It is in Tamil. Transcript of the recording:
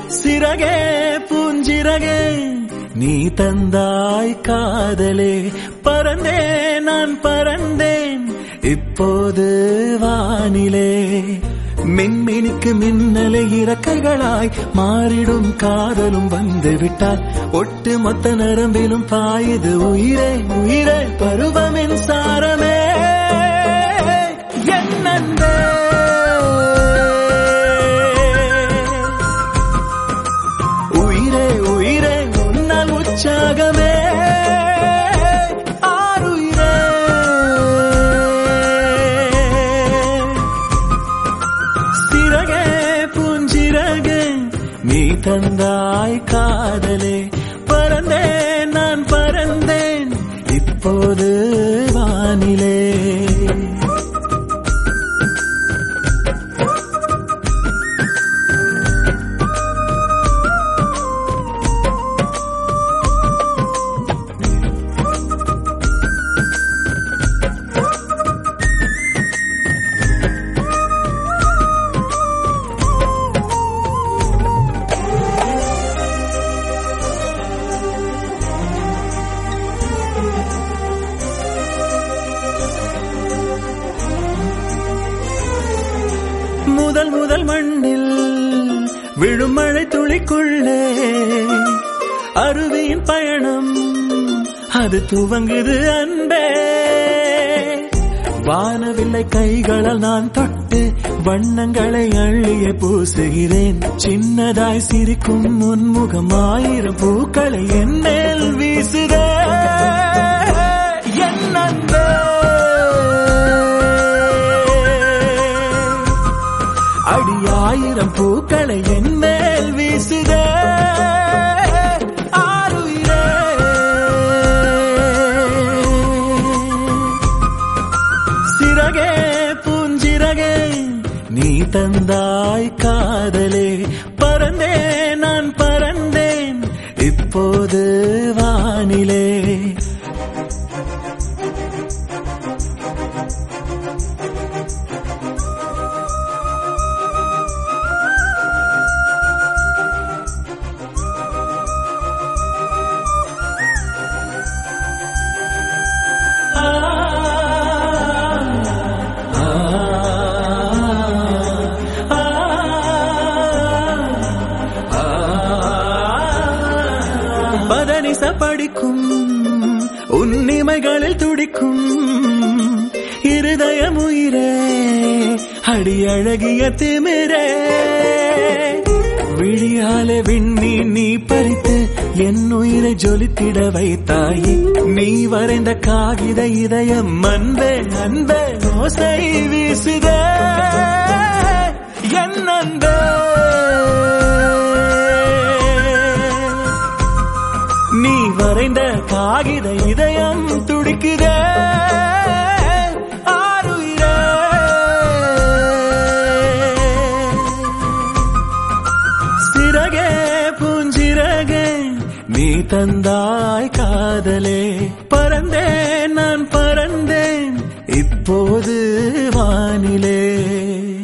சிறகே பூஞ்சிறகே நீ தந்தாய் காதலே பறந்தேன் நான் பறந்தேன் இப்போது வானிலே மின்மினிக்கு மின்னலை இறக்கைகளாய் மாறிடும் காதலும் வந்து விட்டால் ஒட்டு மொத்த நரம்பிலும் பாயுது உயிரே உயிரே பருவமின் சாரமே என் அன்பே. உயிரே உயிரே உன்னால் உற்சாகமே ஆருயிரே சிறகே பூஞ்சிறகே நீ தந்தாய் காதலே பறந்தேன் நான் பறந்தேன் இப்போது வானிலே முதல் முதல் மண்ணில் விழும் மழை துளிக்குள்ளே அருவியின் பயணம் அது துவங்குது அன்பே வானவில்லை கைகளால் நான் தொட்டு வண்ணங்களை அள்ளிய பூசுகிறேன் சின்னதாய் சிரிக்கும் முன்முகம் ஆயிரம் பூக்களை என் மேல் வீசுதே என் அன்பே. அடி ஆயிரம் பூக்களை என் மேல் வீசுதே ஆருயிரே. சிறகே பூஞ்சிறகே நீ தந்தாய் காதலே பறந்தேன் நான் பறந்தேன் இப்போது வானிலே பதனிச படிக்கும் உன்னிமைகளில் துடிக்கும் இருதயம் உயிரே அடி அழகிய திமிரே விழியாலே விண்ணி நீ பறித்து என் உயிரை ஜொலித்திட வைத்தாயே நீ வரைந்த காகித இதயம் அன்பே அன்பே ஓசை வீசுதே என் அன்பே நீ வரைந்த காகித இதயம் துடிக்குதே ஆருயிரே. சிறகே பூஞ்சிறகே நீ தந்தாய் காதலே பறந்தேன் நான் பறந்தேன் இப்போது வானிலே